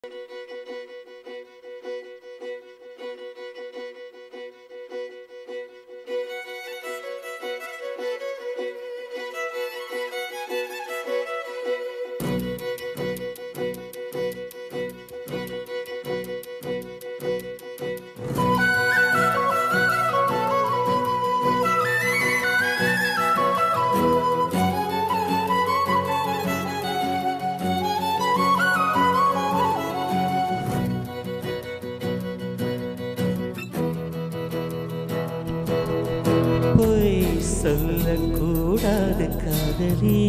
பொய் சொல்லக்கூடாது காதலி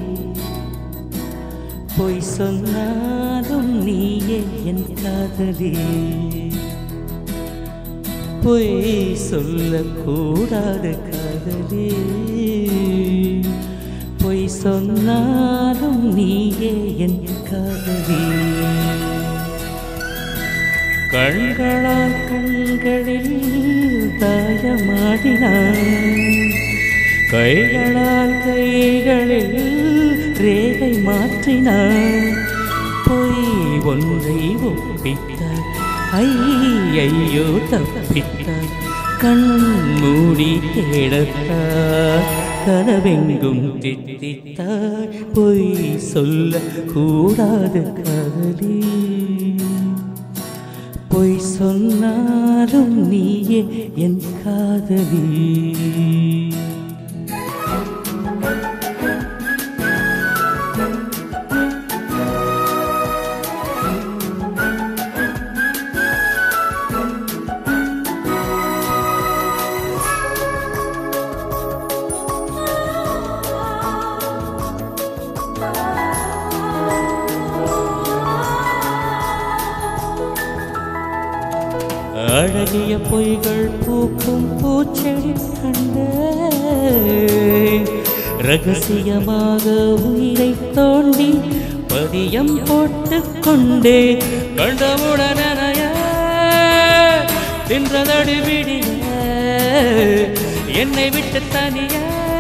பொய் சொன்னாலும் நீயே என் காதலி பொய் சொல்லக்கூடாது காதலி பொய் சொன்னாலும் நீயே என் காதலி கண்களால் கண்களில் தாயமாடினான் கைகளால் கைகளில் ரேகை மாற்றினான் பொய் ஒன்றை ஒப்பித்தார் ஐயையோ தப்பித்தார் கண் மூடி தேடத்தார் கனவெங்கும் தித்தித்தார் பொய் சொல்ல கூடாது காதலி பொய் சொன்னாலும் நீயே என் காதலி அழகிய பொய்கள் பூக்கும் பூச்செடி கண்டு ரகசியமாக உயிரை தோண்டி பதியம் போட்டுக் கொண்டே கண்டவுடனைய தின்றதடி விடிய என்னை விட்டு தனிய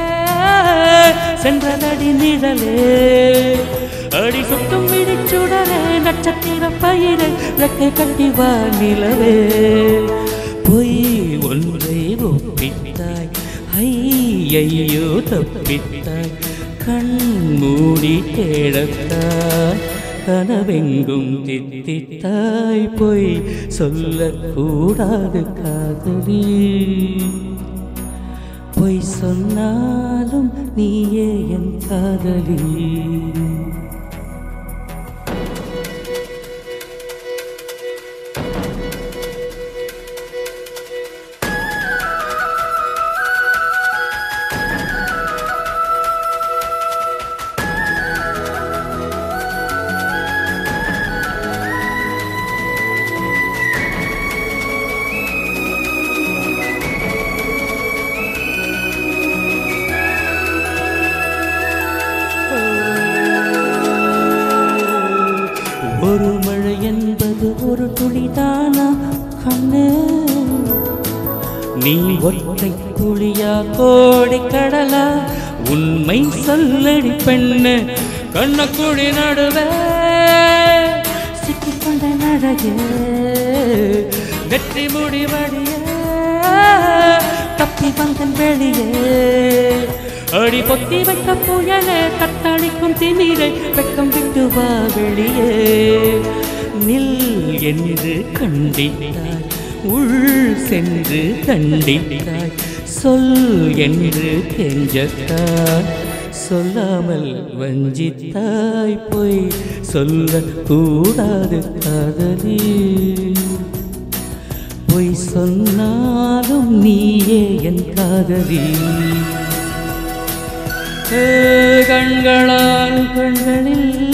சென்றதடி நிழலே அடி சுட்டும் விழிச்சுடரே நட்சத்திர பயிரை ரெக்கை கட்டி வா நிலவே பொய் ஒன்றை ஒப்பித்தாய் ஐயையோ தப்பித்தாய் கண் மூடி தேடத்தாய் கனவெங்கும் தித்தித்தாய் பொய் சொல்லக்கூடாது காதலி பொய் சொன்னாலும் நீயே என் காதலி ஒரு மழை என்பது ஒரு துளிதானா கண்ணு நீ ஒற்றை துளியா கோடி கடலா உண்மை சொல்லடி பெண்ணு கண்ணக்குழி நடுவே சிக்கிக்கொண்ட நழகே வெற்றி முடிவடிய தப்பி வந்தன் வெளியே அடி பொத்தி வைக்க புயலே தத்தளிக்கும் திமிரை வெக்கம் விட்டு வா வெளியே நில் என்று கண்டித்தாய் உள் சென்று கண்டித்தாய் சொல் என்று கெஞ்சத்தாய் சொல்லாமல் வஞ்சித்தாய் பொய் சொல்ல கூடாது காதலி பொய் சொன்னாலும் நீயே என் காதலி கண்களால் கண்களில்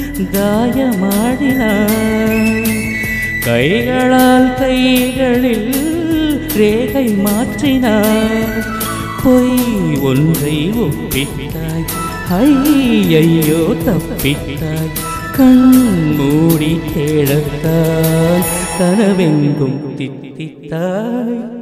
காயமாடினான் கைகளால் கைகளில் ரேகை மாற்றினான் பொய் ஒன்றை ஒப்பித்தாய் ஐயையோ தப்பித்தாய் கண் மூடி தேடத்தாய் கனவெங்கும் தித்தித்தாய்